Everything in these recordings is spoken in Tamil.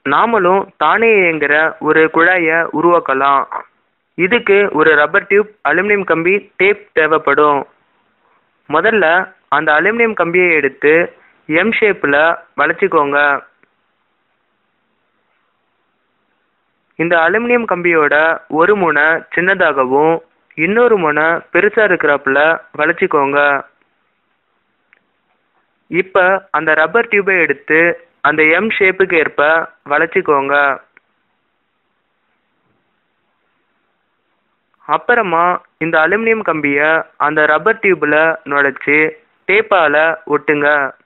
நாமளும் தானே இயங்குற ஒரு குழாயை உருவாக்கலாம் இதுக்கு ஒரு ரப்பர் டியூப் அலுமினியம் கம்பி டேப் தேவைப்படும் முதல்ல அந்த அலுமினியம் கம்பியை எடுத்து எம் ஷேப்பில் வளைச்சிக்கோங்க இந்த அலுமினியம் கம்பியோட ஒரு முனை சின்னதாகவும் இன்னொரு முனை பெருசாக இருக்கிறாப்புல வளைச்சிக்கோங்க இப்போ அந்த ரப்பர் டியூபை எடுத்து அந்த எம் ஷேப்புக்கு ஏற்ப வளைச்சிக்கோங்க அப்புறமா இந்த அலுமினியம் கம்பியை அந்த ரப்பர் டியூப்பில் நுழைச்சி டேப்பால் ஒட்டுங்க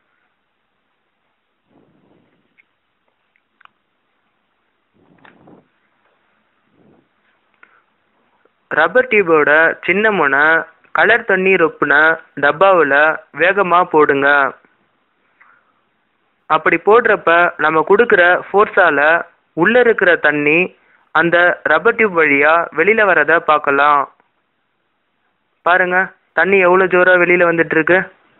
ரப்பர் டியூபோட சின்ன முனை கலர் தண்ணீர் ஒப்புன டப்பாவில் வேகமாக போடுங்க அப்படி போடுறப்ப நம்ம கொடுக்குற ஃபோர்ஸால் உள்ளே இருக்கிற தண்ணி அந்த ரப்பர் டியூப் வழியாக வெளியில் வரதை பார்க்கலாம் பாருங்க தண்ணி எவ்வளோ ஜோராக வெளியில் வந்துட்டுருக்கு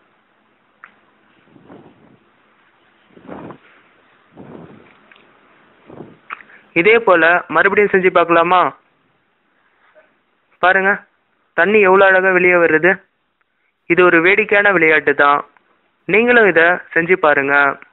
இதே போல் மறுபடியும் செஞ்சு பார்க்கலாமா பாருங்க தண்ணி எவ்வளோ அழகாக வெளியே வருது இது ஒரு வேடிக்கையான விளையாட்டு தான் நீங்களும் இதை செஞ்சு பாருங்கள்